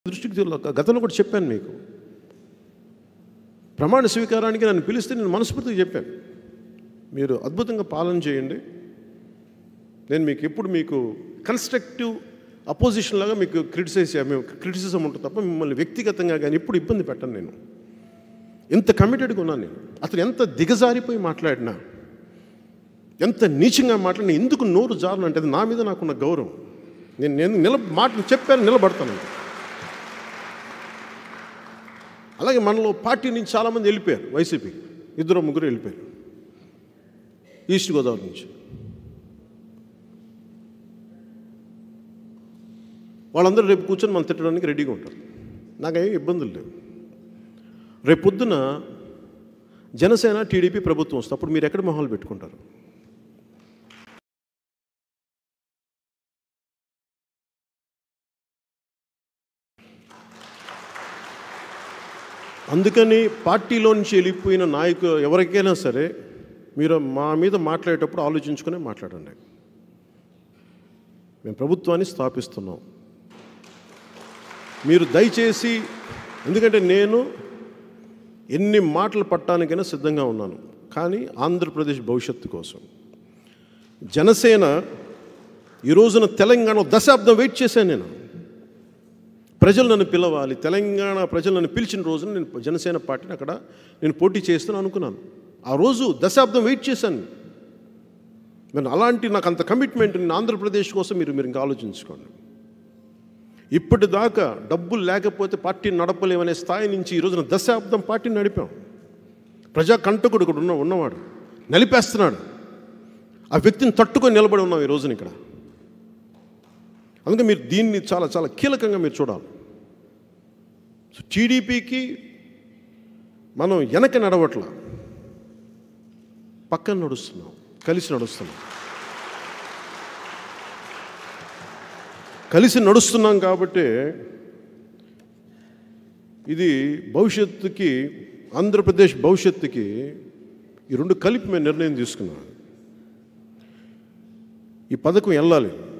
దృష్టికి తెల- గతంలో కూడా చెప్పాను మీకు ప్రమాణ స్వీకారానికి నన్ను పిలిస్తే నేను మనస్ఫూర్తిగా చెప్పాను మీరు అద్భుతంగా పాలన చేయండి నేను మీకు ఎప్పుడు మీకు కన్స్ట్రక్టివ్ అపోజిషన్ లాగా మీకు క్రిటిసైజ్ మేము క్రిటిసిజం ఉంటుంది తప్ప మిమ్మల్ని వ్యక్తిగతంగా కానీ ఎప్పుడు ఇబ్బంది పెట్టను నేను ఎంత కమిటెడ్గా ఉన్నాను నేను అతను ఎంత దిగజారిపోయి మాట్లాడినా ఎంత నీచంగా మాట్లాడినా ఎందుకు నోరు జారును అంటే అది నా మీద నాకున్న గౌరవం నేను నేను నిల మాట చెప్పాను నిలబడతాను అలాగే మనలో పార్టీ నుంచి చాలామంది వెళ్ళిపోయారు వైసీపీ ఇద్దరు ముగ్గురు వెళ్ళిపోయారు ఈస్ట్ గోదావరి నుంచి వాళ్ళందరూ రేపు కూర్చొని మనం తిట్టడానికి రెడీగా ఉంటారు నాకేం ఇబ్బందులు లేవు రేపు పొద్దున జనసేన టీడీపీ ప్రభుత్వం వస్తుంది అప్పుడు మీరు ఎక్కడ మొహాలు పెట్టుకుంటారు అందుకని పార్టీలో నుంచి వెళ్ళిపోయిన నాయకులు ఎవరికైనా సరే మీరు మా మీద మాట్లాడేటప్పుడు ఆలోచించుకునే మాట్లాడండి మేము ప్రభుత్వాన్ని స్థాపిస్తున్నాం మీరు దయచేసి ఎందుకంటే నేను ఎన్ని మాటలు పట్టడానికైనా సిద్ధంగా ఉన్నాను కానీ ఆంధ్రప్రదేశ్ భవిష్యత్తు కోసం జనసేన ఈ రోజున తెలంగాణ దశాబ్దం వెయిట్ చేశాను నేను ప్రజలు నన్ను పిలవాలి తెలంగాణ ప్రజలు నన్ను పిలిచిన రోజున నేను జనసేన పార్టీని అక్కడ నేను పోటీ చేస్తాను అనుకున్నాను ఆ రోజు దశాబ్దం వెయిట్ చేశాను నేను అలాంటి నాకు అంత కమిట్మెంట్ నేను ఆంధ్రప్రదేశ్ కోసం మీరు మీరు ఇంకా ఆలోచించుకోండి ఇప్పటిదాకా డబ్బులు లేకపోతే పార్టీని నడపలేమనే స్థాయి నుంచి ఈ రోజున దశాబ్దం పార్టీని నడిపాం ప్రజా కంటకుడు కూడా ఉన్న ఉన్నవాడు నలిపేస్తున్నాడు ఆ వ్యక్తిని తట్టుకొని నిలబడి ఉన్నాం ఈ రోజున ఇక్కడ అందుకే మీరు దీన్ని చాలా చాలా కీలకంగా మీరు చూడాలి సో టీడీపీకి మనం వెనక నడవట్ల పక్కన నడుస్తున్నాం కలిసి నడుస్తున్నాం కలిసి నడుస్తున్నాం కాబట్టి ఇది భవిష్యత్తుకి ఆంధ్రప్రదేశ్ భవిష్యత్తుకి ఈ రెండు కలిపి మేము నిర్ణయం తీసుకున్నాం ఈ పథకం వెళ్ళాలి